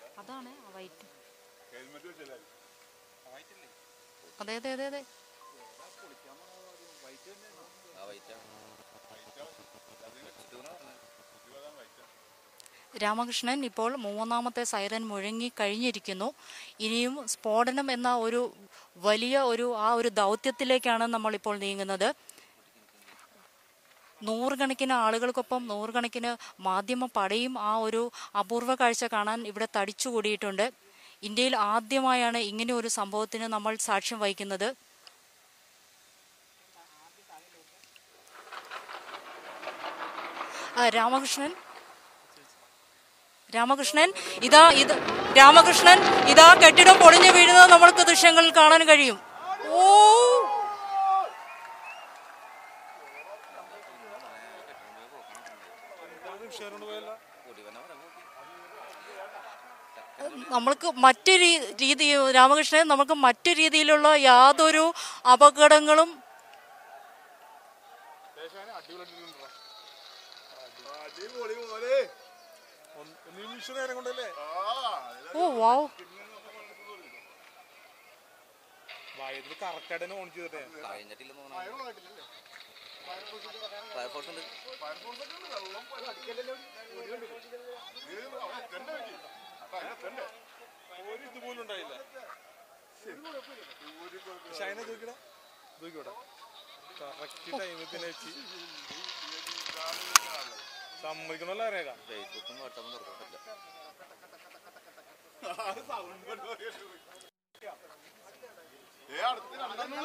അതാണ് ആ white helmet വെച്ചല്ലേ അതെ അതെ അതെ അതെ രാമകൃഷ്ണൻ ഇപ്പോൾ മൂന്നാമത്തെ സൈറൻ മുഴങ്ങി കഴിഞ്ഞിരിക്കുന്നു ഇനിയും സ്ഫോടനം എന്ന ഒരു വലിയ ഒരു ആ ഒരു ദൗത്യത്തിലേക്കാണ് നമ്മൾ ഇപ്പോൾ നീങ്ങുന്നത് നൂറുകണക്കിന് ആളുകൾക്കൊപ്പം നൂറുകണക്കിന് മാധ്യമ പടയും ആ ഒരു അപൂർവ കാഴ്ച കാണാൻ ഇവിടെ തടിച്ചുകൂടിയിട്ടുണ്ട് ഇന്ത്യയിൽ ആദ്യമായാണ് ഇങ്ങനെ ഒരു സംഭവത്തിന് നമ്മൾ സാക്ഷ്യം വഹിക്കുന്നത് ആ, രാമകൃഷ്ണൻ രാമകൃഷ്ണൻ ഇതാ ഇത് രാമകൃഷ്ണൻ ഇതാ കെട്ടിടം പൊളിഞ്ഞു വീഴുന്നത് നമ്മൾക്ക് ദൃശ്യങ്ങളിൽ കാണാൻ കഴിയും ഓ നമ്മൾക്ക് മറ്റു രീ- രീതി രാമകൃഷ്ണൻ നമുക്ക് മറ്റു രീതിയിലുള്ള യാതൊരു അപകടങ്ങളും അടിപൊളി പോലെ നിമിഷ നേരം കൊണ്ടല്ലേ ഓ വാവ് വയതിൽ കറക്റ്റ് ആയിട്ട് ഓൺ ചെയ്തിട്ടേ ഒരു ഇതുപോലും ഉണ്ടായില്ല പക്ഷെ അതിനെ തൂക്കിട തൂക്കിവിടെ കറക്റ്റ് ടൈമിൽ തന്നെ വെച്ച് സമ്മതിക്കണമല്ലോ അറിയാം ഏ അടുത്ത് രണ്ടെണ്ണുള്ളൂ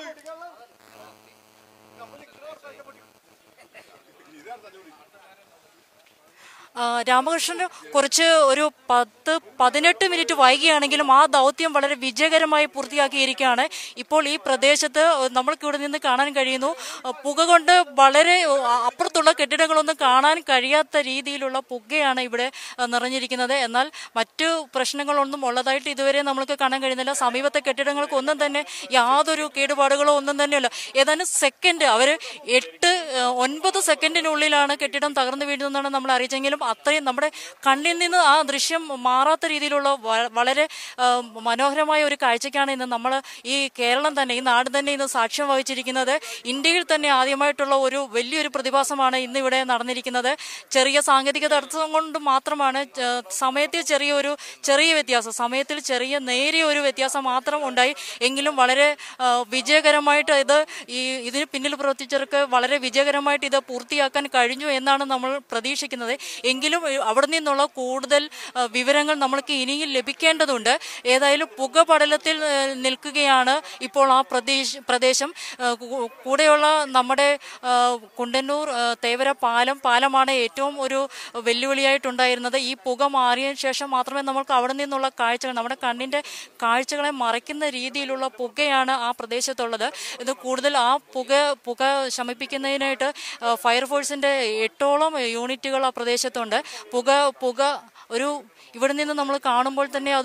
ഇത് അടുത്ത ജോലി ആ, രാമകൃഷ്ണന് കുറച്ച് ഒരു പത്ത് പതിനെട്ട് മിനിറ്റ് വൈകിയാണെങ്കിലും ആ ദൗത്യം വളരെ വിജയകരമായി പൂർത്തിയാക്കിയിരിക്കുകയാണ് ഇപ്പോൾ ഈ പ്രദേശത്ത് നമ്മൾക്ക് ഇവിടെ നിന്ന് കാണാൻ കഴിയുന്നു ആ, പുക കൊണ്ട് വളരെ ആ, അപ്പുറത്തുള്ള കെട്ടിടങ്ങളൊന്നും കാണാൻ കഴിയാത്ത രീതിയിലുള്ള പുകയാണ് ഇവിടെ ആ, നിറഞ്ഞിരിക്കുന്നത് എന്നാൽ മറ്റു പ്രശ്നങ്ങളൊന്നും ഉള്ളതായിട്ട് ഇതുവരെ നമ്മൾക്ക് കാണാൻ കഴിയുന്നില്ല സമീപത്തെ കെട്ടിടങ്ങൾക്ക് ഒന്നും തന്നെ യാതൊരു കേടുപാടുകളോ ഒന്നും തന്നെയല്ല ഏതാനും സെക്കൻഡ് അവർ എട്ട് ആ, ഒൻപത് സെക്കൻഡിനുള്ളിലാണ് കെട്ടിടം തകർന്നു വീഴുന്നതെന്നാണ് നമ്മൾ അറിയിച്ചെങ്കിലും അത്രയും നമ്മുടെ കണ്ണിൽ നിന്ന് ആ ദൃശ്യം മാറാത്ത രീതിയിലുള്ള വ- വളരെ ആ, മനോഹരമായ ഒരു കാഴ്ചയ്ക്കാണ് ഇന്ന് നമ്മൾ ഈ കേരളം തന്നെ ഈ നാട് തന്നെ ഇന്ന് സാക്ഷ്യം വഹിച്ചിരിക്കുന്നത് ഇന്ത്യയിൽ തന്നെ ആദ്യമായിട്ടുള്ള ഒരു വലിയൊരു പ്രതിഭാസമാണ് ഇന്ന് ഇവിടെ നടന്നിരിക്കുന്നത് ചെറിയ സാങ്കേതിക തടസ്സം കൊണ്ട് മാത്രമാണ് ച- സമയത്തിൽ ചെറിയൊരു ചെറിയ വ്യത്യാസം സമയത്തിൽ ചെറിയ നേരിയ ഒരു വ്യത്യാസം മാത്രം ഉണ്ടായി എങ്കിലും വളരെ ആ, വിജയകരമായിട്ട് ഇത് ഈ ഇതിന് പിന്നിൽ പ്രവർത്തിച്ചവർക്ക് വളരെ വിജയകരമായിട്ട് ഇത് പൂർത്തിയാക്കാൻ കഴിഞ്ഞു എന്നാണ് നമ്മൾ പ്രതീക്ഷിക്കുന്നത് എങ്കിലും ഈ അവിടെ നിന്നുള്ള കൂടുതൽ ആ, വിവരങ്ങൾ നമ്മൾക്ക് ഇനിയും ലഭിക്കേണ്ടതുണ്ട് ഏതായാലും പുകപടലത്തിൽ ആ, നിൽക്കുകയാണ് ഇപ്പോൾ ആ പ്രദേശ പ്രദേശം ആ, കൂ- കൂടെയുള്ള നമ്മുടെ ആ, കുണ്ടന്നൂർ ആ, തേവര പാലം പാലമാണ് ഏറ്റവും ഒരു വെല്ലുവിളിയായിട്ടുണ്ടായിരുന്നത് ഈ പുക മാറിയ ശേഷം മാത്രമേ നമുക്ക് അവിടെ നിന്നുള്ള കാഴ്ചകൾ നമ്മുടെ കണ്ണിന്റെ കാഴ്ചകളെ മറയ്ക്കുന്ന രീതിയിലുള്ള പുകയാണ് ആ പ്രദേശത്തുള്ളത് ഇത് കൂടുതൽ ആ പുക പുക ശമിപ്പിക്കുന്നതിനായിട്ട് ആ, ഫയർഫോഴ്സിന്റെ എട്ടോളം യൂണിറ്റുകൾ ആ പ്രദേശത്തുണ്ട് പുക പുക ഒരു ഇവിടെ നിന്ന് നമ്മൾ കാണുമ്പോൾ തന്നെ അത്